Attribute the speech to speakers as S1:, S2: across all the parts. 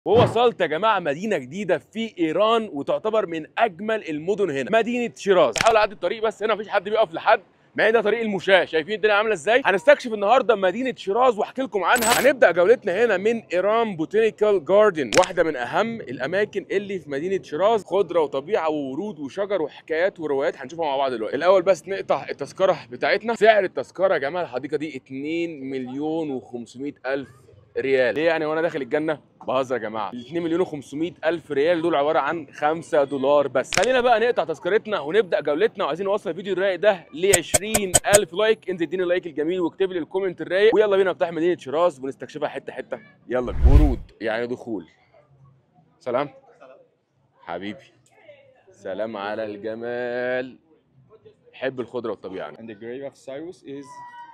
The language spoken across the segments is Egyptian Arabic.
S1: ووصلت يا جماعه مدينه جديده في ايران وتعتبر من اجمل المدن هنا مدينه شيراز بحاول اعدي الطريق بس هنا مفيش حد بيقف لحد مع ان ده طريق المشاة شايفين الدنيا عامله ازاي هنستكشف النهارده مدينه شيراز واحكي لكم عنها هنبدا جولتنا هنا من ايران بوتانيكال جاردن واحده من اهم الاماكن اللي في مدينه شيراز خضره وطبيعه وورود وشجر وحكايات وروايات هنشوفها مع بعض دلوقتي الاول بس نقطع التذكره بتاعتنا سعر التذكره يا جماعه الحديقه دي 2 مليون و500 الف ريال ليه يعني وانا داخل الجنه بهزر يا جماعه ال 2 مليون و500 الف ريال دول عباره عن 5 دولار بس خلينا بقى نقطع تذكرتنا ونبدا جولتنا وعايزين نوصل الفيديو الرايق ده ل 20000 لايك انزل اديني اللايك الجميل واكتب لي الكومنت الرايق ويلا بينا نفتح مدينه شيراز ونستكشفها حته حته يلا ورود يعني دخول سلام حبيبي سلام على الجمال حب الخضره والطبيعه
S2: And the grave of Cyrus is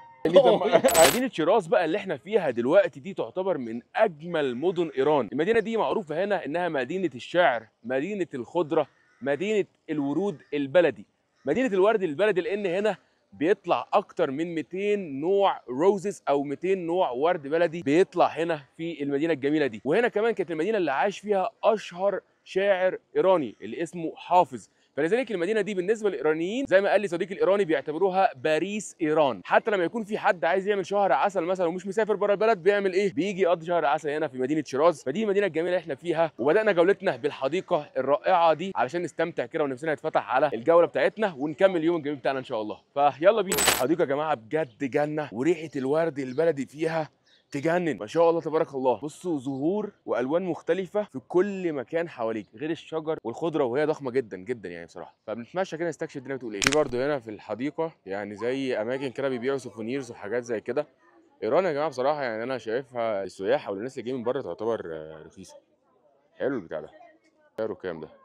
S1: مدينه شيراز بقى اللي احنا فيها دلوقتي دي تعتبر من اجمل مدن ايران المدينه دي معروفه هنا انها مدينه الشعر مدينه الخضره مدينه الورود البلدي مدينه الورد البلدي لان هنا بيطلع اكتر من 200 نوع روزز او 200 نوع ورد بلدي بيطلع هنا في المدينه الجميله دي وهنا كمان كانت المدينه اللي عاش فيها اشهر شاعر ايراني اللي اسمه حافظ فلذلك المدينه دي بالنسبه للايرانيين زي ما قال لي صديقي الايراني بيعتبروها باريس ايران حتى لما يكون في حد عايز يعمل شهر عسل مثلا ومش مسافر بره البلد بيعمل ايه بيجي يقضي شهر عسل هنا في مدينه شيراز فدي المدينه الجميله اللي احنا فيها وبدانا جولتنا بالحديقه الرائعه دي علشان نستمتع كده ونفسنا نتفتح على الجوله بتاعتنا ونكمل اليوم الجميل بتاعنا ان شاء الله فيلا بينا الحديقه يا جماعه بجد جنه وريحه الورد البلدي فيها تجنن ما شاء الله تبارك الله بصوا زهور والوان مختلفه في كل مكان حواليك غير الشجر والخضره وهي ضخمه جدا جدا يعني بصراحه فبنتمشى كده نستكشف الدنيا بتقول ايه في برضه هنا في الحديقه يعني زي اماكن كده بيبيعوا سوفونيرز وحاجات زي كده ايران يا جماعه بصراحه يعني انا شايفها السياح او الناس اللي جايين من بره تعتبر آه، رخيصه حلو البتاع ده سعره كام ده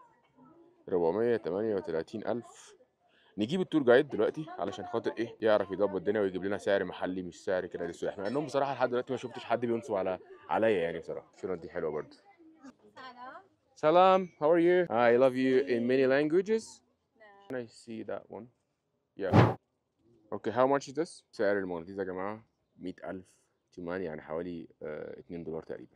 S1: 438 الف نجيب التور جايد دلوقتي علشان خاطر ايه يعرف يظبط الدنيا ويجيب لنا سعر محلي مش سعر كده للسياح مع انهم بصراحه لحد دلوقتي ما شفتش حد بينصب على عليا يعني بصراحه الشنط دي حلوه برضه Salam, how are you? I love you in many languages. Can I see that one? Yeah. Okay, how much is this? سعر المغناطيس يا جماعة 100000 تمان يعني حوالي آه 2 دولار تقريبا.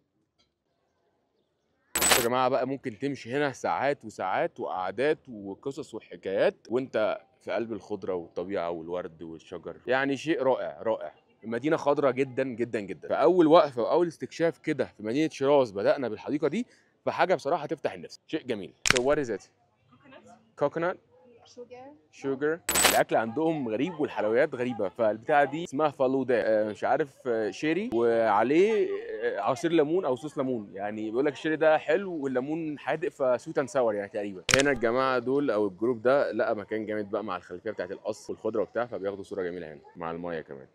S1: يا جماعة بقى ممكن تمشي هنا ساعات وساعات وقعدات وقصص وحكايات وانت في قلب الخضرة والطبيعة والورد والشجر يعني شيء رائع رائع المدينة خضرة جدا جدا جدا فأول وقفة وأول استكشاف كده في مدينة شيراز بدأنا بالحديقة دي فحاجة بصراحة تفتح النفس شيء جميل So what is it? Coconut
S3: sugar
S1: sugar الاكل عندهم غريب والحلويات غريبه فالبتاعه دي اسمها فالودا آه، مش عارف آه، شيري وعليه آه، عصير ليمون او صوص ليمون يعني بيقول لك الشيري ده حلو والليمون حادق فسويت اند ساور يعني تقريبا هنا الجماعه دول او الجروب ده لقى مكان جامد بقى مع الخلفيه بتاعت القص والخضره وبتاع فبياخدوا صوره جميله هنا مع المايه كمان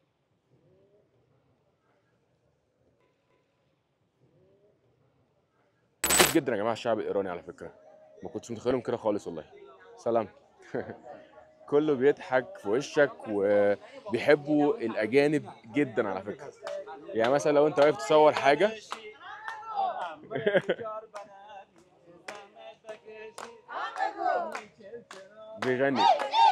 S1: مبسوط جدا يا جماعه الشعب الايراني على فكره ما كنتش متخيلهم كده خالص والله سلام كله بيضحك في وشك وبيحبوا الاجانب جدا على فكره يعني مثلا لو انت واقف تصور حاجه بيغني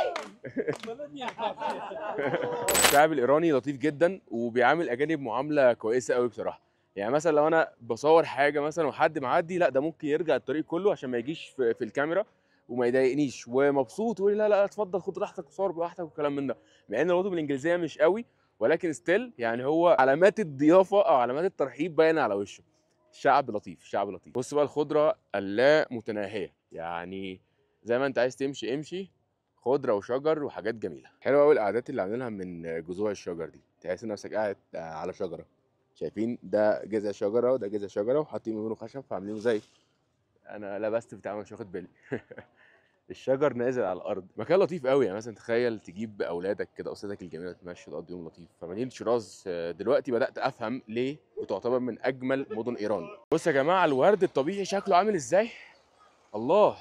S1: الشعب الايراني لطيف جدا وبيعامل الاجانب معامله كويسه قوي بصراحه يعني مثلا لو انا بصور حاجه مثلا وحد معدي لا ده ممكن يرجع الطريق كله عشان ما يجيش في, في الكاميرا وما يضايقنيش ومبسوط ويقول لي لا لا اتفضل خد راحتك وصور براحتك والكلام من ده مع ان لغته بالانجليزيه مش قوي ولكن ستيل يعني هو علامات الضيافه او علامات الترحيب باينه على وشه شعب لطيف شعب لطيف بص بقى الخضره اللا متناهيه يعني زي ما انت عايز تمشي امشي خضره وشجر وحاجات جميله حلوه قوي القعدات اللي عاملينها من جذوع الشجر دي تحس نفسك قاعد على شجره شايفين ده جذع شجره وده جذع شجره وحاطين منه خشب فعاملينه زي انا لبست بتاع مش واخد بالي الشجر نازل على الارض مكان لطيف قوي يعني مثلا تخيل تجيب اولادك كده اسرتك الجميله تمشي تقضي يوم لطيف فمدينه شيراز آه، دلوقتي بدات افهم ليه بتعتبر من اجمل مدن ايران بص يا جماعه الورد الطبيعي شكله عامل ازاي الله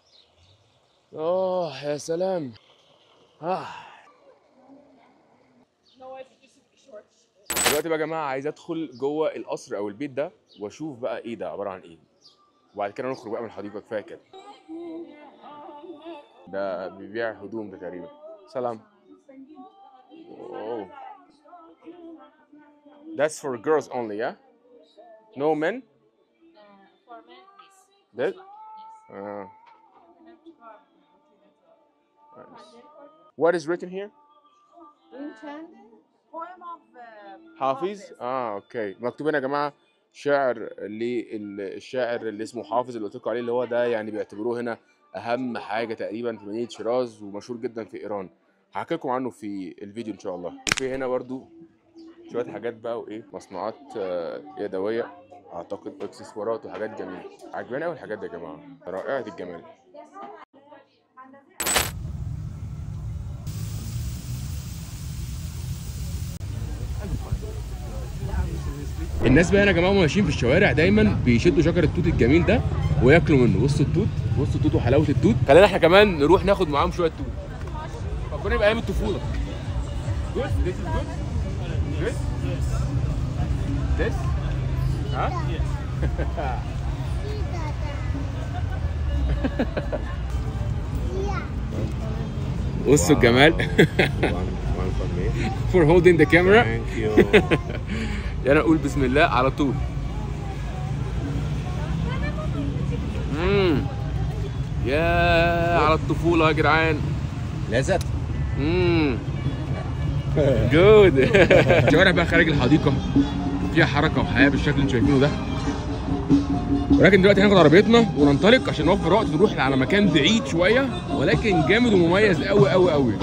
S1: اه يا سلام آه. دلوقتي بقى يا جماعه عايز ادخل جوه القصر او البيت ده واشوف بقى ايه ده عباره عن ايه وبعد كده نخرج بقى من الحديقه كفايه كده ده بيبيع هدوم ده تقريبا سلام اوه That's for girls only, yeah? No men? This? Ah. Nice. What is written here?
S2: Poem of uh,
S1: حافظ اه اوكي مكتوب هنا يا جماعه شعر للشاعر اللي اسمه حافظ اللي قلت لكم عليه اللي هو ده يعني بيعتبروه هنا اهم حاجه تقريبا في مدينه شيراز ومشهور جدا في ايران هحكي لكم عنه في الفيديو ان شاء الله وفي هنا برضو شويه حاجات بقى وايه مصنوعات آه، يدويه اعتقد اكسسوارات وحاجات جميله عجباني قوي الحاجات دي يا جماعه رائعه الجمال الناس بقى هنا يا جماعه وهم ماشيين في الشوارع دايما بيشدوا شجر التوت الجميل ده وياكلوا منه بصوا التوت بصوا التوت وحلاوه التوت خلينا احنا كمان نروح ناخد معاهم شويه توت فكرني بايام الطفوله Good. This is good. Good. This? ها؟ بصوا الجمال
S3: One for me.
S1: for holding the camera
S3: Thank you.
S1: يعني اقول بسم الله على طول امم يا على الطفوله يا جدعان
S3: لذت
S1: امم جود الشوارع بقى خارج الحديقه فيها حركه وحياه بالشكل اللي انتوا شايفينه ده ولكن دلوقتي هناخد عربيتنا وننطلق عشان نوفر وقت نروح على مكان بعيد شويه ولكن جامد ومميز قوي قوي قوي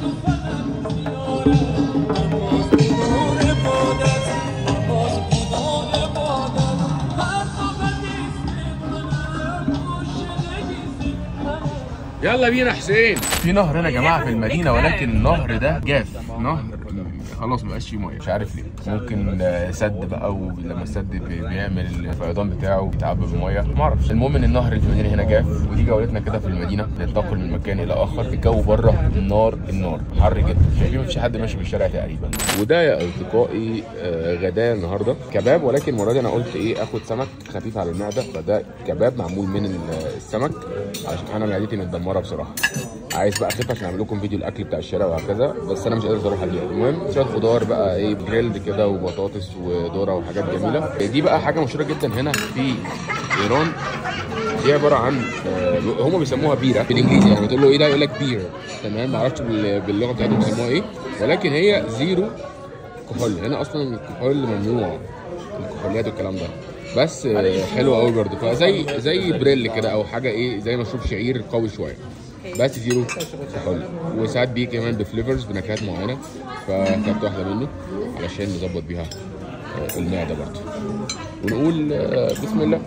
S1: يلا بينا حسين في نهر هنا يا جماعه في المدينه ولكن النهر ده جاف نهر خلاص ما بقاش فيه ميه مش عارف ليه ممكن آه، سد بقى ولما السد بي- بيعمل الفيضان بتاعه بيتعبى بالميه ما اعرفش المهم ان النهر اللي في المدينه هنا جاف ودي جولتنا كده في المدينه ننتقل من مكان الى اخر الجو بره النار النار حر جدا شايفين مفيش حد ماشي في الشارع تقريبا وده يا اصدقائي آه، غداء النهارده كباب ولكن المره دي انا قلت ايه اخد سمك خفيف على المعده فده كباب معمول من ال- السمك عشان انا معدتي متدمره بصراحه عايز بقى اخف عشان اعمل لكم فيديو الاكل بتاع الشارع وهكذا بس انا مش قادر اروح عليه المهم شويه خضار بقى ايه جريلد كده وبطاطس وذره وحاجات جميله دي بقى حاجه مشهوره جدا هنا في ايران دي عباره عن آه، هم بيسموها بيره بالانجليزي يعني بتقول له ايه ده يقول لك بير تمام ما اعرفش بال- باللغه بتاعتهم بيسموها ايه ولكن هي زيرو كحول هنا اصلا الكحول ممنوع الكحوليات والكلام ده بس آه، حلو قوي برضه فزي زي بريل كده او حاجه ايه زي مشروب شعير قوي شويه بس زيرو كحول وساعات بيه كمان بفليفرز بنكهات معينه فخدت واحده منه علشان نظبط بيها آه، المعده برضه ونقول آه، بسم الله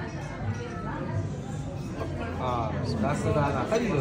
S3: اه بس انا خليه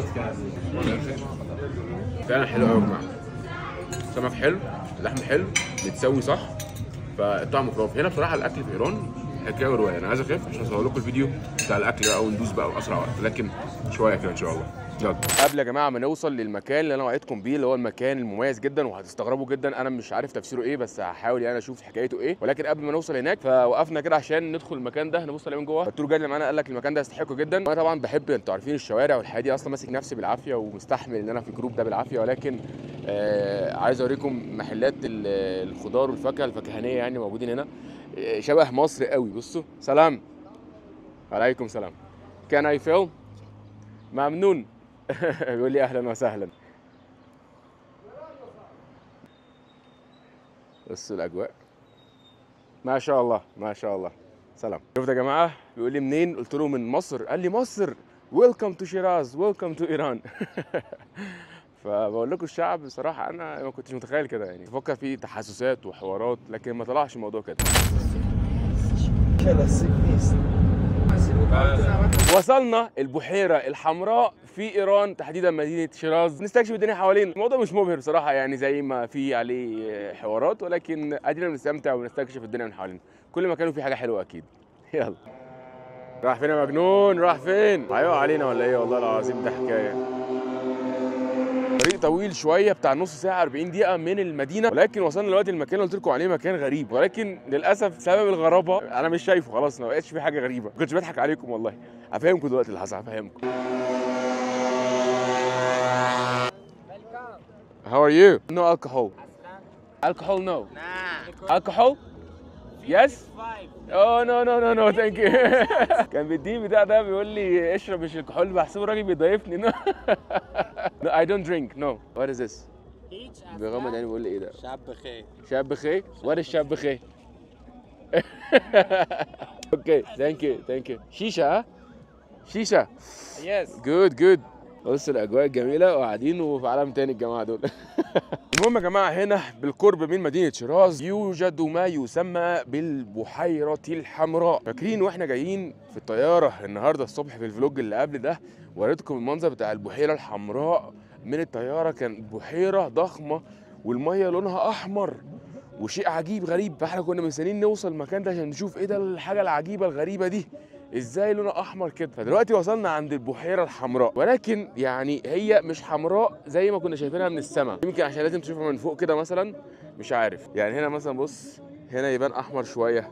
S1: فعلا حلو قوي يا جماعه سمك حلو لحم حلو متسوي صح فالطعم خرافي هنا بصراحه الاكل في ايران حكايه وروايه انا عايز اخف عشان اصور لكم الفيديو بتاع الاكل بقى وندوس بقى باسرع وقت لكن شويه كده ان شاء الله يلا قبل يا جماعه ما نوصل للمكان اللي انا وعدتكم بيه اللي هو المكان المميز جدا وهتستغربوا جدا انا مش عارف تفسيره ايه بس هحاول يعني اشوف حكايته ايه ولكن قبل ما نوصل هناك فوقفنا كده عشان ندخل المكان ده نبص عليه من جوه فالتور جايد اللي معانا قال لك المكان ده يستحقه جدا وانا طبعا بحب انتوا عارفين الشوارع والحياه دي اصلا ماسك نفسي بالعافيه ومستحمل ان انا في الجروب ده بالعافيه ولكن آه عايز اوريكم محلات ال- الخضار والفاكهه الفكهانيه يعني موجودين هنا آه، شبه مصر قوي بصوا سلام عليكم سلام كان اي فيلم ممنون بيقول لي اهلا وسهلا بصوا الاجواء ما شاء الله ما شاء الله سلام شفت يا جماعه بيقول لي منين قلت له من مصر قال لي مصر ويلكم تو شيراز ويلكم تو ايران فبقول لكم الشعب بصراحه انا ما كنتش متخيل كده يعني بفكر في تحسسات وحوارات لكن ما طلعش الموضوع كده وصلنا البحيرة الحمراء في إيران تحديدا مدينة شيراز نستكشف الدنيا حوالينا الموضوع مش مبهر بصراحة يعني زي ما في عليه حوارات ولكن قادرين نستمتع ونستكشف الدنيا من حوالينا كل مكان فيه حاجة حلوة أكيد يلا راح فين يا مجنون راح فين هيقع علينا ولا ايه والله العظيم ده حكايه طريق طويل شويه بتاع نص ساعه 40 دقيقه من المدينه ولكن وصلنا دلوقتي المكان اللي قلت لكم عليه مكان غريب ولكن للاسف سبب الغرابه انا مش شايفه خلاص ما بقتش في حاجه غريبه ما كنتش بضحك عليكم والله هفهمكم دلوقتي اللي حصل هفهمكم How are you? No alcohol. Alcohol no.
S2: Nah.
S1: Alcohol? Yes?
S2: Five.
S1: اوه نو نو نو نو ثانك يو كان بيديني بتاع ده بيقول لي اشرب مش الكحول بحسبه راجل بيضايفني نو no I don't drink no what is this بيغمض يعني بيقول لي ايه ده
S2: شاب بخير
S1: شاب خي what is شاب خي اوكي ثانك يو ثانك يو شيشه ها شيشه
S2: يس
S1: جود جود بص الاجواء الجميله وقاعدين وفي عالم تاني الجماعه دول المهم يا جماعه هنا بالقرب من مدينه شيراز يوجد ما يسمى بالبحيره الحمراء فاكرين واحنا جايين في الطياره النهارده الصبح في الفلوج اللي قبل ده وريتكم المنظر بتاع البحيره الحمراء من الطياره كان بحيره ضخمه والميه لونها احمر وشيء عجيب غريب فاحنا كنا مستنيين نوصل المكان ده عشان نشوف ايه ده الحاجه العجيبه الغريبه دي ازاي لونها احمر كده فدلوقتي وصلنا عند البحيره الحمراء ولكن يعني هي مش حمراء زي ما كنا شايفينها من السماء يمكن عشان لازم تشوفها من فوق كده مثلا مش عارف يعني هنا مثلا بص هنا يبان احمر شويه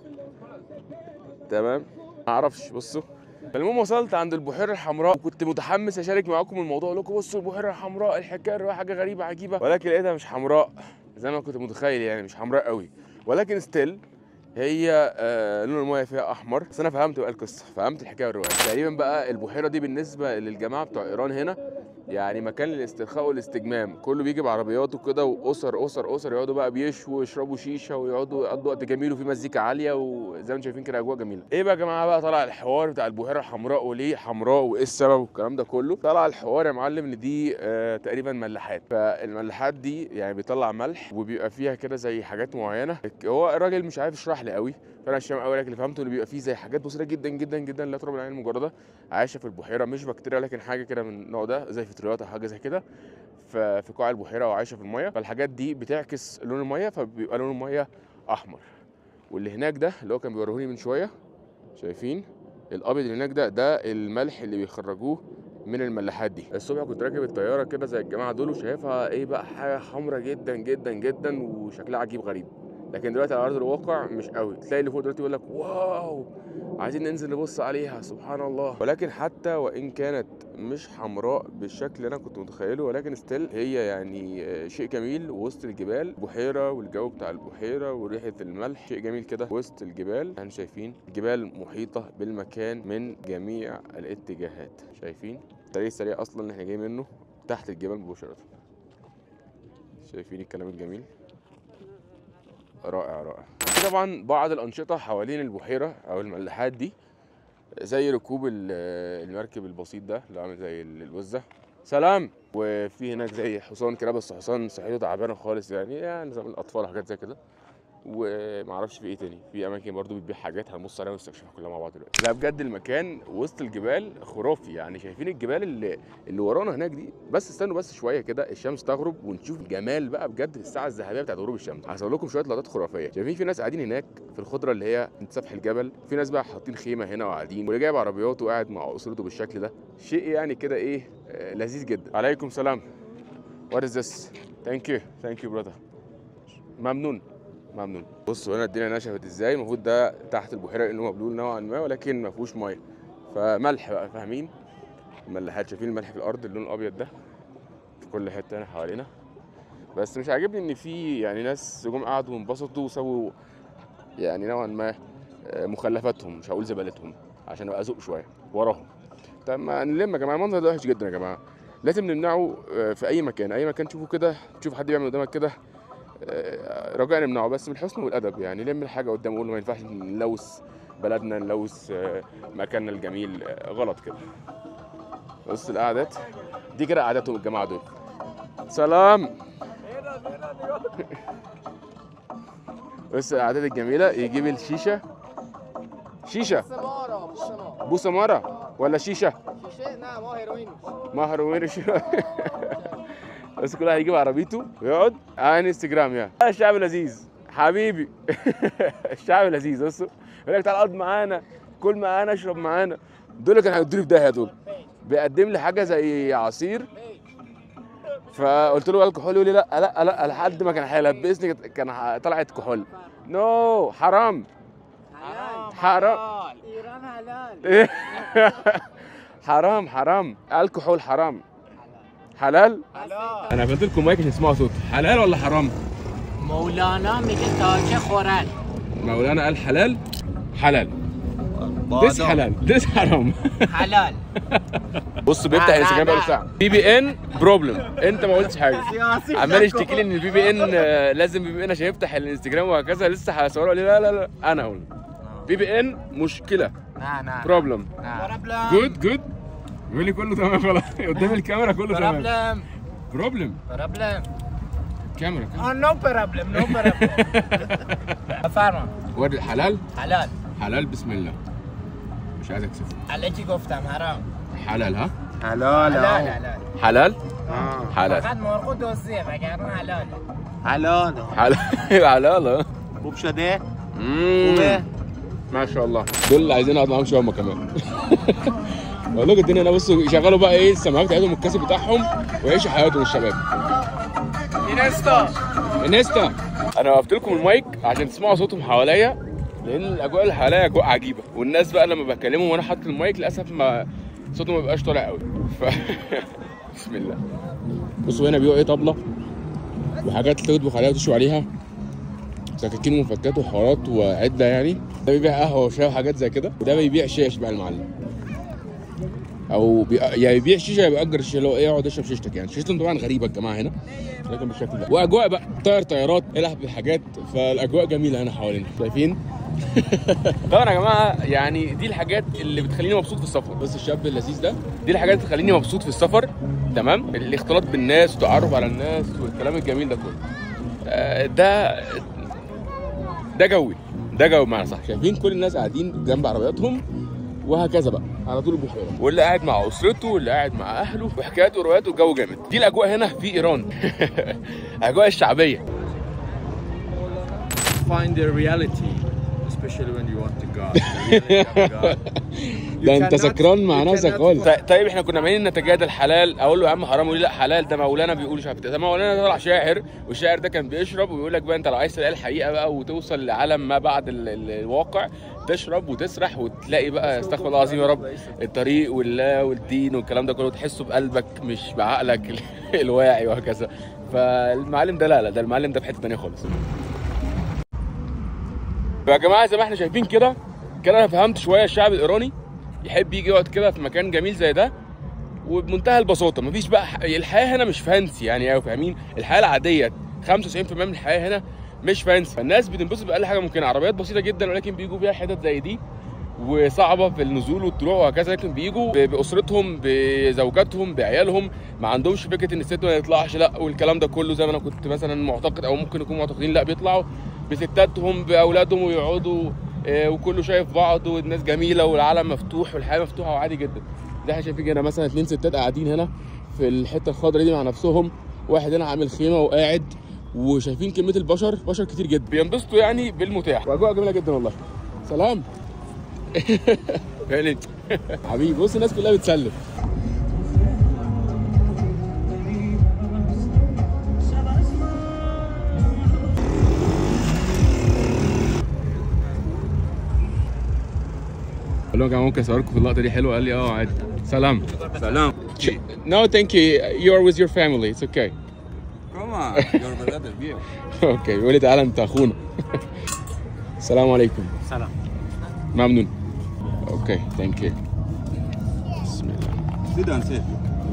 S1: تمام ما اعرفش بصوا فالمهم وصلت عند البحيره الحمراء وكنت متحمس اشارك معاكم الموضوع اقول لكم بصوا البحيره الحمراء الحكايه حاجه غريبه عجيبه ولكن لقيتها مش حمراء زي ما كنت متخيل يعني مش حمراء قوي ولكن ستيل هي آه لون المايه فيها احمر بس انا فهمت بقى القصه فهمت الحكايه والروايه تقريبا بقى البحيره دي بالنسبه للجماعه بتوع ايران هنا يعني مكان للاسترخاء والاستجمام كله بيجي بعربياته كده واسر اسر اسر يقعدوا بقى بيشوا ويشربوا شيشه ويقعدوا يقضوا وقت جميل وفي مزيكا عاليه وزي ما انتم شايفين كده اجواء جميله ايه بقى يا جماعه بقى طلع الحوار بتاع البحيره الحمراء وليه حمراء وايه السبب والكلام ده كله طلع الحوار يا معلم ان دي آه تقريبا ملاحات فالملاحات دي يعني بيطلع ملح وبيبقى فيها كده زي حاجات معينه هو الراجل مش عارف يشرح لي قوي فانا مش فاهم قوي لكن اللي فهمته ان بيبقى فيه زي حاجات بسيطه جدا جدا جدا لا ترى بالعين المجرده عايشه في البحيره مش بكتيريا لكن حاجه كده من النوع ده زي فطريات او حاجه زي كده ف- في قاع البحيره وعايشه في الميه فالحاجات دي بتعكس لون الميه فبيبقى لون الميه احمر واللي هناك ده اللي هو كان بيوريهوني من شويه شايفين الابيض اللي هناك ده ده الملح اللي بيخرجوه من الملاحات دي الصبح كنت راكب الطياره كده زي الجماعه دول وشايفها ايه بقى حاجه حمرا جدا جدا جدا وشكلها عجيب غريب لكن دلوقتي على ارض الواقع مش قوي تلاقي اللي فوق دلوقتي يقول لك واو عايزين ننزل نبص عليها سبحان الله ولكن حتى وان كانت مش حمراء بالشكل اللي انا كنت متخيله ولكن ستيل هي يعني آه، شيء جميل وسط الجبال بحيره والجو بتاع البحيره وريحه الملح شيء جميل كده وسط الجبال احنا شايفين جبال محيطه بالمكان من جميع الاتجاهات شايفين الطريق السريع اصلا اللي احنا جايين منه تحت الجبل مباشره شايفين الكلام الجميل رائع رائع في طبعا بعض الانشطه حوالين البحيره او الملاحات دي زي ركوب ال- المركب البسيط ده اللي عامل زي ال- الوزه سلام وفي هناك زي حصان كده بس حصان صحته تعبانه خالص يعني يعني زي الاطفال وحاجات زي كده ومعرفش في ايه تاني في اماكن برضو بتبيع حاجات هنبص عليها ونستكشفها كلها مع بعض دلوقتي لا بجد المكان وسط الجبال خرافي يعني شايفين الجبال اللي اللي ورانا هناك دي بس استنوا بس شويه كده الشمس تغرب ونشوف الجمال بقى بجد في الساعه الذهبيه بتاعت غروب الشمس هصور لكم شويه لقطات خرافيه شايفين في ناس قاعدين هناك في الخضره اللي هي عند سفح الجبل في ناس بقى حاطين خيمه هنا وقاعدين واللي جايب عربياته وقاعد مع اسرته بالشكل ده شيء يعني كده ايه آه، لذيذ جدا عليكم سلام What is this? Thank you. Thank you brother. ممنون ممنون بصوا هنا الدنيا نشفت ازاي المفروض ده تحت البحيره لانه مبلول نوعا ما ولكن ما فيهوش ميه فملح بقى فاهمين الملاحات شايفين الملح في الارض اللون الابيض ده في كل حته هنا حوالينا بس مش عاجبني ان في يعني ناس جم قعدوا وانبسطوا وسابوا يعني نوعا ما آه، مخلفاتهم مش هقول زبالتهم عشان ابقى ذوق شويه وراهم طب ما نلم يا جماعه المنظر ده وحش جدا يا جماعه لازم نمنعه آه، في اي مكان اي مكان تشوفه كده تشوف حد بيعمل قدامك كده آه، رجاء نمنعه بس بالحسن والادب يعني لم الحاجه قدامه قول ما ينفعش نلوث بلدنا نلوث آه، مكاننا الجميل آه، غلط كده بص القعدات دي كده قعداتهم الجماعه دول سلام بص القعدات الجميله يجيب الشيشه شيشه
S4: سمارة مش سمارة
S1: بوسه مره ولا شيشه
S4: شيشة نعم هو هيروين
S1: مهر ومرش بس كل واحد يجيب عربيته ويقعد على انستجرام يعني آه، الشعب لذيذ حبيبي الشعب لذيذ بصوا يقول لك تعال اقعد معانا كل معانا اشرب معانا دول كانوا هيدوني في داهيه دول بيقدم لي حاجه زي عصير فقلت له الكحول يقول لي لا لا لا لحد ما كان هيلبسني كان ه- طلعت كحول نو حرام حرام
S4: ايران حلال
S1: حرام حرام الكحول حرام حلال
S4: حلال
S1: انا قفلت لكم مايك عشان تسمعوا صوت حلال ولا حرام
S4: مولانا میگه تاجه خورل
S1: مولانا قال حلال حلال ديس حلال ديس حرام
S4: حلال
S1: بص بيفتح
S4: لا،
S1: الانستجرام
S4: لا.
S1: بقاله ساعه بي بي ان بروبلم انت ما قلتش حاجه عمال يشتكي لي ان البي بي ان آه، لازم بي بي ان عشان يفتح الانستجرام وهكذا لسه هصوره قال لي لا لا لا انا اقول بي بي ان مشكله
S4: نعم نعم
S1: بروبلم
S4: بروبلم
S1: جود جود بيقول لي كله تمام خلاص قدام الكاميرا كله تمام
S4: بروبلم
S1: بروبلم
S4: بروبلم
S1: كاميرا
S4: Oh, no problem, no problem. فارما
S1: ورد حلال
S4: حلال
S1: حلال بسم الله مش عايز اكسف
S4: عليكي قفتم حرام
S1: حلال ها
S3: حلال
S4: حلال حلال
S1: حلال
S3: آه.
S1: حلال
S4: فقط مرقود والسيف كانوا حلال
S3: حلال
S1: حلال حلال ها
S3: وبشده
S1: مم. ما شاء الله دول اللي عايزين اقعد معاهم شويه هم كمان اقول لكم الدنيا هنا بصوا يشغلوا بقى ايه السماعات بتاعتهم الكاسي بتاعهم ويعيشوا حياتهم الشباب
S4: انستا
S1: انستا انا وقفت لكم المايك عشان تسمعوا صوتهم حواليا لان الاجواء اللي حواليا اجواء عجيبه والناس بقى لما بكلمهم وانا حاطط المايك للاسف ما صوتهم ما بيبقاش طالع قوي ف بسم الله بصوا هنا بيبقى ايه طبله وحاجات تطبخ عليها وتشوي عليها سكاكين ومفكات وحوارات وعده يعني ده بيبيع قهوه وشاي وحاجات زي كده وده بيبيع شيش بقى المعلم او بي... يا يبيع شيشه يا بيأجر الشيشه اللي هو ايه يقعد يشرب شيشتك يعني شيشتهم طبعا غريبه الجماعه هنا لكن بالشكل ده واجواء بقى طير طيارات العب بالحاجات فالاجواء جميله هنا حوالينا شايفين طبعا يا جماعه يعني دي الحاجات اللي بتخليني مبسوط في السفر بس الشاب اللذيذ ده دي الحاجات اللي بتخليني مبسوط في السفر تمام الاختلاط بالناس والتعرف على الناس والكلام الجميل ده كله آه، ده ده جوي ده جو بمعنى صح شايفين كل الناس قاعدين جنب عربياتهم وهكذا بقى على طول البحيره واللي قاعد مع اسرته واللي قاعد مع اهله وحكايات وروايات وجو جامد دي الاجواء هنا في ايران اجواء الشعبيه
S2: find the reality, especially when you want to God. the reality of God. You
S1: ده انت
S2: cannot-
S1: سكران مع
S2: you
S1: نفسك
S2: cannot
S1: خالص طيب احنا كنا عمالين نتجادل حلال اقول له يا عم حرام يقول لي لا حلال ده مولانا بيقول مش عارف إيه. ده مولانا طلع شاعر والشاعر ده كان بيشرب ويقول لك بقى انت لو عايز تلاقي الحقيقه بقى وتوصل لعالم ما بعد ال- ال- الواقع تشرب وتسرح وتلاقي بقى استغفر الله العظيم يا رب الطريق والله والدين والكلام ده كله تحسه بقلبك مش بعقلك ال- الواعي وهكذا فالمعلم ده لا لا ده المعلم ده في حته ثانيه خالص يا جماعه زي ما احنا شايفين كده كده انا فهمت شويه الشعب الايراني يحب يجي يقعد كده في مكان جميل زي ده وبمنتهى البساطه مفيش بقى ح- الحياه هنا مش فانسي يعني قوي فاهمين الحياه العاديه 95% من الحياه هنا مش فانسي فالناس بتنبسط باقل حاجه ممكنه عربيات بسيطه جدا ولكن بيجوا بيها حتت زي دي وصعبه في النزول والطلوع وهكذا لكن بيجوا ب- باسرتهم بزوجاتهم بعيالهم ما عندهمش فكره ان الست ما يطلعش لا والكلام ده كله زي ما انا كنت مثلا معتقد او ممكن يكونوا معتقدين لا بيطلعوا بستاتهم باولادهم ويقعدوا آه، وكله شايف بعض والناس جميله والعالم مفتوح والحياه مفتوحه وعادي جدا زي احنا شايفين هنا مثلا اتنين ستات قاعدين هنا في الحته الخضراء دي مع نفسهم واحد هنا عامل خيمه وقاعد وشايفين كميه البشر بشر كتير جدا بينبسطوا يعني بالمتاح واجواء جميله جدا والله سلام يعني حبيبي بص الناس كلها بتسلم قال لهم يا جماعه ممكن اصوركم في اللقطه دي حلوه قال لي اه عادي سلام
S2: Salam.
S1: No thank you you are with your family it's okay
S2: Come on, your brother here.
S1: اوكي بيقول لي تعالى انت اخونا السلام عليكم
S4: سلام
S1: ممنون اوكي ثانك يو بسم الله
S2: Sit down, sit.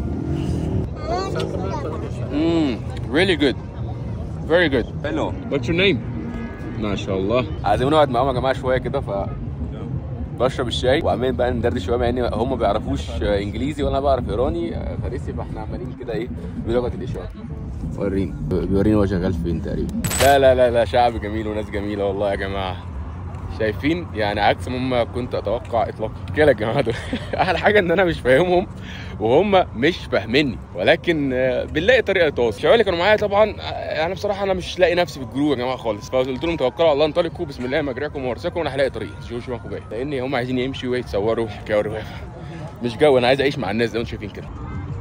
S1: امم really good very good
S2: Hello.
S1: what's your name ما شاء الله عايزين نقعد معاهم يا جماعه شويه كده ف بشرب الشاي وعمالين بقى ندردش شويه مع ان هم ما بيعرفوش انجليزي وانا بعرف ايراني فارسي فاحنا عمالين كده ايه بلغه الاشاره وريني بيوريني هو شغال فين تقريبا لا لا لا لا شعب جميل وناس جميله والله يا جماعه شايفين يعني عكس مما كنت اتوقع اطلاقا كده يا جماعه دول احلى حاجه ان انا مش فاهمهم وهم مش فاهميني ولكن آه، بنلاقي طريقه تواصل الشباب اللي كانوا معايا طبعا آه، انا بصراحه انا مش لاقي نفسي في الجروب يا جماعه خالص فقلت لهم توكلوا على الله انطلقوا بسم الله مجريكم ومرساكم وانا هلاقي طريق شوفوا شوفوا بايه لان هم عايزين يمشوا ويتصوروا حكايه وروايه مش جو انا عايز اعيش مع الناس زي ما انتم شايفين كده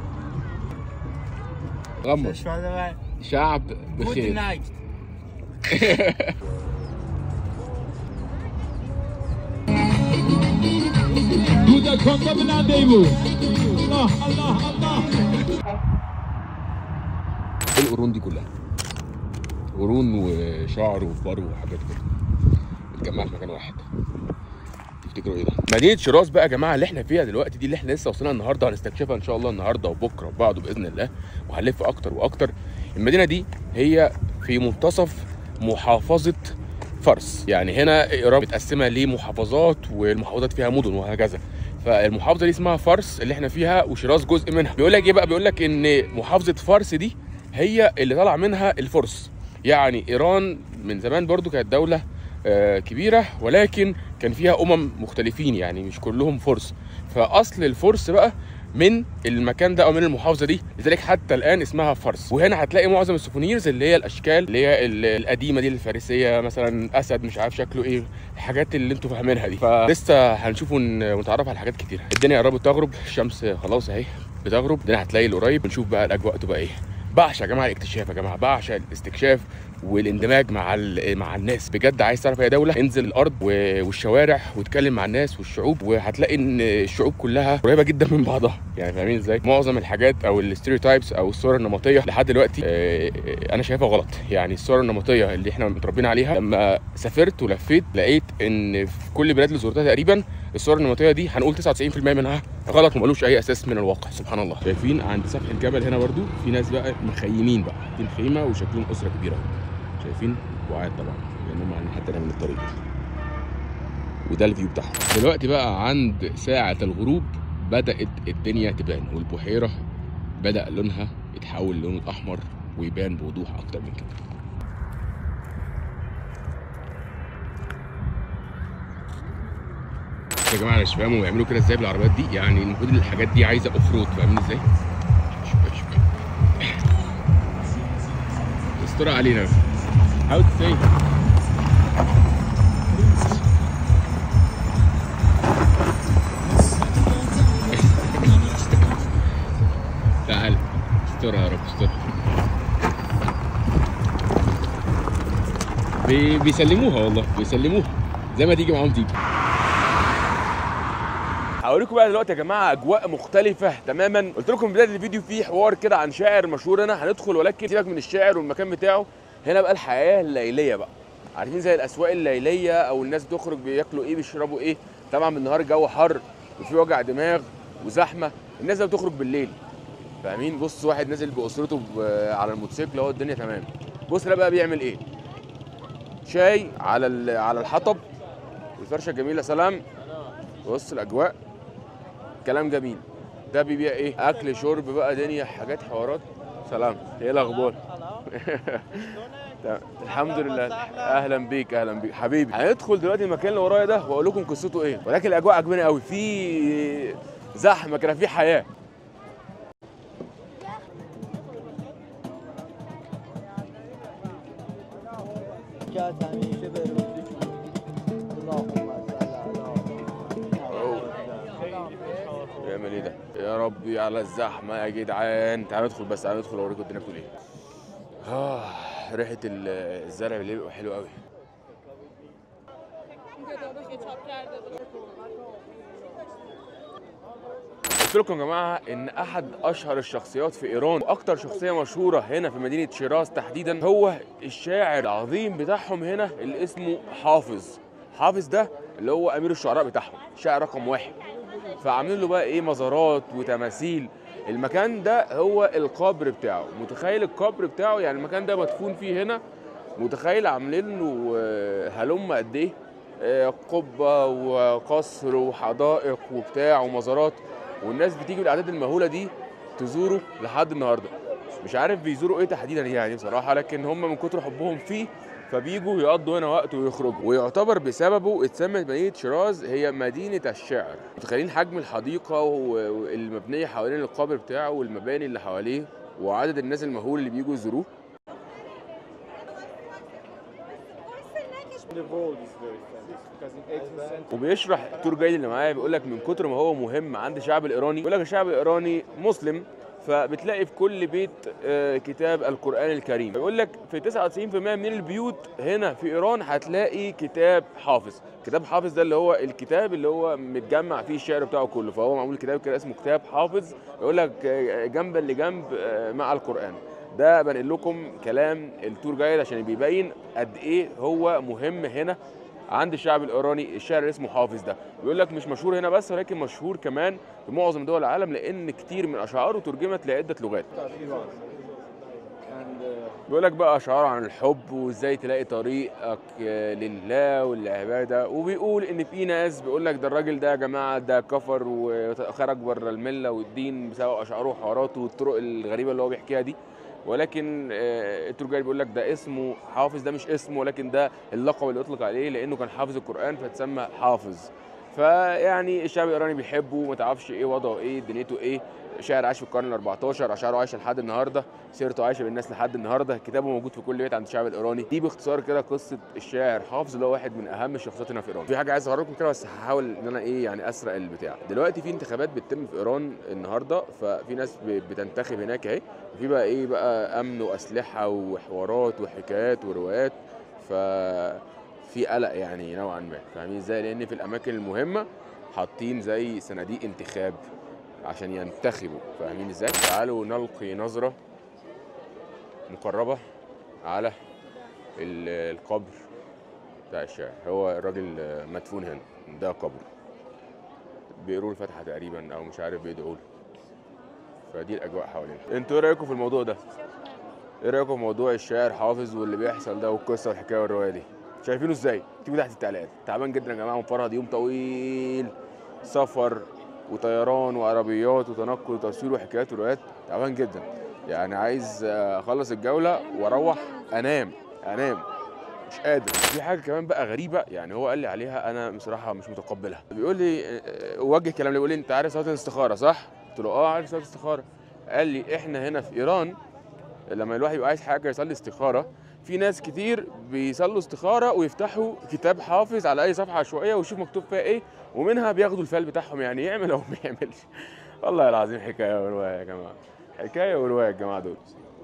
S1: غمض شعب بخير
S4: نايت
S1: ايه القرون دي كلها قرون وشعر وفرو وحاجات كده اتجمعت في مكان واحد
S5: تفتكروا ايه ده؟
S1: مدينه شيراز بقى يا جماعه اللي احنا فيها دلوقتي دي اللي احنا لسه وصلنا النهارده هنستكشفها ان شاء الله النهارده وبكره وبعده باذن الله وهنلف اكتر واكتر المدينه دي هي في منتصف محافظه فارس يعني هنا ايران متقسمه لمحافظات والمحافظات فيها مدن وهكذا فالمحافظه دي اسمها فارس اللي احنا فيها وشيراز جزء منها بيقول لك ايه بقى بيقول لك ان محافظه فارس دي هي اللي طلع منها الفرس يعني ايران من زمان برضو كانت دوله آه، كبيره ولكن كان فيها امم مختلفين يعني مش كلهم فرس فاصل الفرس بقى من المكان ده او من المحافظه دي لذلك حتى الان اسمها فارس وهنا هتلاقي معظم السوفونيرز اللي هي الاشكال اللي هي ال- القديمه دي الفارسيه مثلا اسد مش عارف شكله ايه الحاجات اللي انتوا فاهمينها دي فلسه هنشوف ون- ونتعرف على حاجات كتير الدنيا قربت تغرب الشمس خلاص اهي بتغرب الدنيا هتلاقي القريب ونشوف بقى الاجواء تبقى ايه بعشق يا جماعه الاكتشاف يا جماعه بعشق الاستكشاف والاندماج مع ال- مع الناس بجد عايز تعرف هي دوله انزل الارض و- والشوارع واتكلم مع الناس والشعوب وهتلاقي ان الشعوب كلها قريبه جدا من بعضها يعني فاهمين ازاي معظم الحاجات او الستيريوتايبس او الصور النمطيه لحد دلوقتي آه، آه، انا شايفها غلط يعني الصور النمطيه اللي احنا متربيين عليها لما سافرت ولفيت لقيت ان في كل البلاد اللي زرتها تقريبا الصور النمطيه دي هنقول 99% منها غلط وملوش اي اساس من الواقع سبحان الله شايفين عند سفح الجبل هنا برضو في ناس بقى مخيمين بقى حاطين خيمه وشكلهم اسره كبيره أهو. شايفين وقاعد طبعا لانهم عن حتى من الطريق وده الفيو بتاعهم دلوقتي بقى عند ساعة الغروب بدأت الدنيا تبان والبحيرة بدأ لونها يتحول للون الأحمر ويبان بوضوح أكتر من كده يا جماعة أنا مش فاهم هما بيعملوا كده ازاي بالعربيات دي يعني المفروض الحاجات دي عايزة أوف رود فاهمين ازاي؟ شوف شوف استر علينا How to say تعال استرها يا رب استرها بي بيسلموها والله بيسلموها زي ما تيجي معاهم تيجي هوريكم بقى دلوقتي يا جماعه اجواء مختلفه تماما قلت لكم في بدايه الفيديو في حوار كده عن شاعر مشهور هنا هندخل ولكن سيبك من الشاعر والمكان بتاعه هنا بقى الحياه الليليه بقى عارفين زي الاسواق الليليه او الناس بتخرج بياكلوا ايه بيشربوا ايه طبعا بالنهار الجو حر وفي وجع دماغ وزحمه الناس بقى بتخرج بالليل فاهمين بص واحد نازل باسرته ب- على الموتوسيكل اهو الدنيا تمام بص ده بقى بيعمل ايه شاي على ال- على الحطب والفرشه جميله سلام بص الاجواء كلام جميل ده بيبيع ايه اكل شرب بقى دنيا حاجات حوارات سلام ايه الاخبار تمام. الحمد لله اهلا بيك اهلا بيك حبيبي هندخل دلوقتي المكان اللي ورايا ده واقول لكم قصته ايه ولكن الاجواء عجباني قوي في زحمه كده في حياه
S4: كانت همیشه به روزی اللهم صل على
S1: يعمل ايه ده يا ربي على الزحمه يا جدعان تعالوا ندخل بس تعالوا ندخل اوريكم الدنيا بتقول ايه آه ريحه ال- الزرع اللي بيبقى حلو قوي قلت لكم يا جماعه ان احد اشهر الشخصيات في ايران واكتر شخصيه مشهوره هنا في مدينه شيراز تحديدا هو الشاعر العظيم بتاعهم هنا اللي اسمه حافظ حافظ ده اللي هو امير الشعراء بتاعهم شاعر رقم واحد فعاملين له بقى ايه مزارات وتماثيل المكان ده هو القبر بتاعه متخيل القبر بتاعه يعني المكان ده مدفون فيه هنا متخيل عاملين له آه، هلم قد ايه آه، قبه وقصر وحدائق وبتاع ومزارات والناس بتيجي بالاعداد المهوله دي تزوره لحد النهارده مش عارف بيزوروا ايه تحديدا يعني بصراحه لكن هم من كتر حبهم فيه فبيجوا يقضوا هنا وقت ويخرجوا ويعتبر بسببه اتسمت مدينه شيراز هي مدينه الشعر متخيلين حجم الحديقه و- والمبنيه حوالين القبر بتاعه والمباني اللي حواليه وعدد الناس المهول اللي بيجوا يزوروه وبيشرح التور جايد اللي معايا بيقول لك من كتر ما هو مهم عند الشعب الايراني بيقول لك الشعب الايراني مسلم فبتلاقي في كل بيت آه، كتاب القران الكريم بيقول لك في 99% من البيوت هنا في ايران هتلاقي كتاب حافظ كتاب حافظ ده اللي هو الكتاب اللي هو متجمع فيه الشعر بتاعه كله فهو معمول كتاب كده اسمه كتاب حافظ يقول لك آه، جنبا لجنب آه، مع القران ده بنقل لكم كلام التور جايد عشان بيبين قد ايه هو مهم هنا عند الشعب الايراني الشعر اللي اسمه حافظ ده بيقول لك مش مشهور هنا بس ولكن مشهور كمان في معظم دول العالم لان كتير من اشعاره ترجمت لعده لغات بيقول لك بقى اشعار عن الحب وازاي تلاقي طريقك لله والعباده وبيقول ان في ناس بيقول لك ده الراجل ده يا جماعه ده كفر وخرج بره المله والدين بسبب اشعاره وحواراته والطرق الغريبه اللي هو بيحكيها دي ولكن آه، الترجماني بيقول لك ده اسمه حافظ ده مش اسمه ولكن ده اللقب اللي يطلق عليه لانه كان حافظ القران فتسمى حافظ فيعني الشعب الايراني بيحبه ما تعرفش ايه وضعه ايه دنيته ايه شاعر عاش في القرن ال 14 اشعاره عايشه لحد النهارده سيرته عايشه بالناس لحد النهارده كتابه موجود في كل بيت عند الشعب الايراني دي باختصار كده قصه الشاعر حافظ اللي هو واحد من اهم الشخصيات هنا في ايران في حاجه عايز اقول لكم كده بس هحاول ان انا ايه يعني اسرق البتاع دلوقتي في انتخابات بتتم في ايران النهارده ففي ناس ب- بتنتخب هناك اهي وفي بقى ايه بقى امن واسلحه وحوارات وحكايات وروايات ف في قلق يعني نوعا ما فاهمين ازاي لان في الاماكن المهمه حاطين زي صناديق انتخاب عشان ينتخبوا فاهمين ازاي تعالوا نلقي نظره مقربه على ال- القبر بتاع الشاعر هو الراجل مدفون هنا ده قبر بيقروا له الفاتحه تقريبا او مش عارف بيدعوا له فدي الاجواء حوالينا انتوا ايه رايكم في الموضوع ده ايه رايكم في موضوع الشاعر حافظ واللي بيحصل ده والقصه والحكايه والروايه دي شايفينه ازاي اكتبوا تحت التعليقات تعبان جدا يا جماعه مفرهد يوم طويل سفر وطيران وعربيات وتنقل وتصوير وحكايات وروايات تعبان جدا يعني عايز اخلص الجوله واروح انام انام مش قادر في حاجه كمان بقى غريبه يعني هو قال لي عليها انا بصراحه مش متقبلها بيقول لي آه، وجه كلام لي بيقول لي انت عارف صلاه الاستخاره صح قلت له اه عارف صلاه الاستخاره قال لي احنا هنا في ايران لما الواحد يبقى عايز حاجه يصلي استخاره في ناس كتير بيصلوا استخاره ويفتحوا كتاب حافظ على اي صفحه عشوائيه ويشوف مكتوب فيها ايه ومنها بياخدوا الفال بتاعهم يعني يعمل او ما يعملش والله العظيم حكايه وروايه يا جماعه حكايه وروايه يا جماعه دول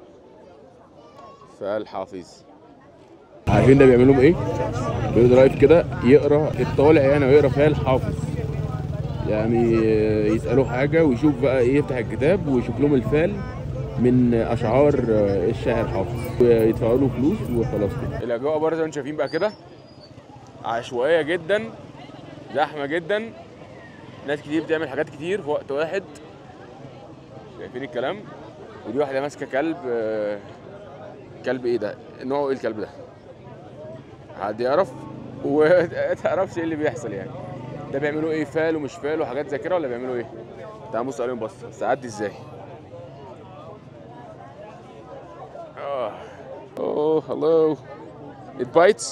S1: فال حافظ عارفين ده بيعملوا لهم ايه؟ بيقعدوا لايف كده يقرا الطالع يعني ويقرا فيها الحافظ يعني يسالوه حاجه ويشوف بقى ايه يفتح الكتاب ويشوف لهم الفال من اشعار الشاعر حافظ ويدفعوا له فلوس وخلاص كده الاجواء برضه زي ما انتم شايفين بقى كده عشوائيه جدا زحمه جدا ناس كتير بتعمل حاجات كتير في وقت واحد شايفين الكلام ودي واحده ماسكه كلب آه، كلب ايه ده نوعه ايه الكلب ده حد يعرف وتعرفش ايه اللي بيحصل يعني ده بيعملوا ايه فال ومش فال وحاجات زي كده ولا بيعملوا ايه تعال نبص عليهم بص بس عدي ازاي اه اوه hello it bites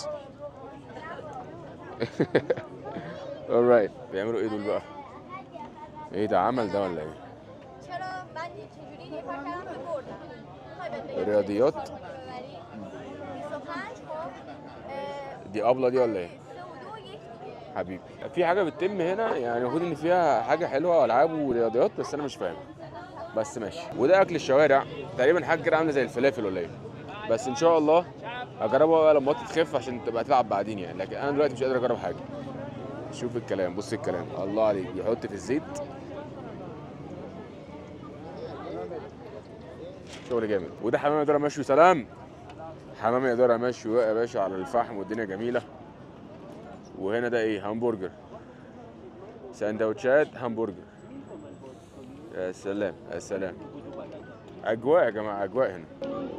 S1: alright بيعملوا ايه دول بقى ايه ده عمل ده ولا ايه
S5: چرا من چجوری یه کار کردم که بردم میخوای بهت بگم
S1: ریاضیات؟
S5: چجوری ببری؟ 25 خب اه،
S1: دي ابله دي ولا ايه
S5: سه و دو و یک دیگه
S1: حبيبي في حاجه بتتم هنا يعني المفروض ان فيها حاجه حلوه والعاب ورياضيات بس انا مش فاهم بس ماشي وده اكل الشوارع تقريبا حاجه كده عامله زي الفلافل ولا ايه بس ان شاء الله هجربها بقى لما بطني تخف عشان تبقى تلعب بعدين يعني لكن انا دلوقتي مش قادر اجرب حاجه شوف الكلام بص الكلام الله عليك بيحط في الزيت شغل جامد وده حمام اداره مشوي سلام حمام اداره مشوي يا باشا على الفحم والدنيا جميله وهنا ده ايه همبرجر سندوتشات همبرجر يا سلام يا سلام اجواء يا جماعه اجواء هنا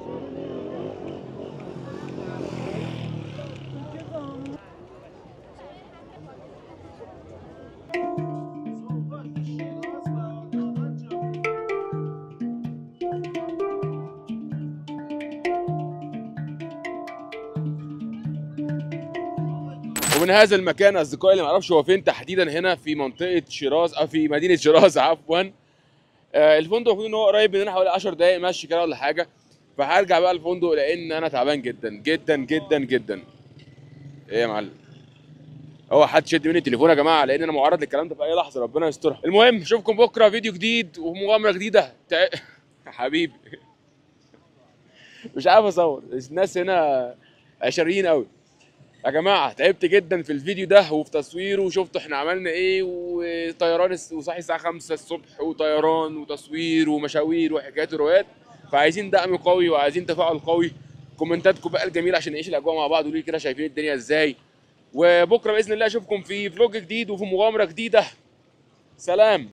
S1: ومن هذا المكان اصدقائي اللي ما اعرفش هو فين تحديدا هنا في منطقه شيراز او في مدينه شيراز عفوا آه، الفندق المفروض ان هو قريب مننا حوالي 10 دقائق مشي كده ولا حاجه فهرجع بقى الفندق لان انا تعبان جدا جدا جدا جدا ايه يا معلم هو حد شد مني التليفون يا جماعه لان انا معرض للكلام ده في اي لحظه ربنا يسترها المهم اشوفكم بكره فيديو جديد ومغامره جديده تع... حبيبي مش عارف اصور الناس هنا عشريين قوي يا جماعه تعبت جدا في الفيديو ده وفي تصويره وشفتوا احنا عملنا ايه وطيران الس- وصاحي الساعه 5 الصبح وطيران وتصوير ومشاوير وحكايات وروايات فعايزين دعم قوي وعايزين تفاعل قوي كومنتاتكم بقى الجميله عشان نعيش الاجواء مع بعض قولوا لي كده شايفين الدنيا ازاي وبكره باذن الله اشوفكم في فلوج جديد وفي مغامره جديده سلام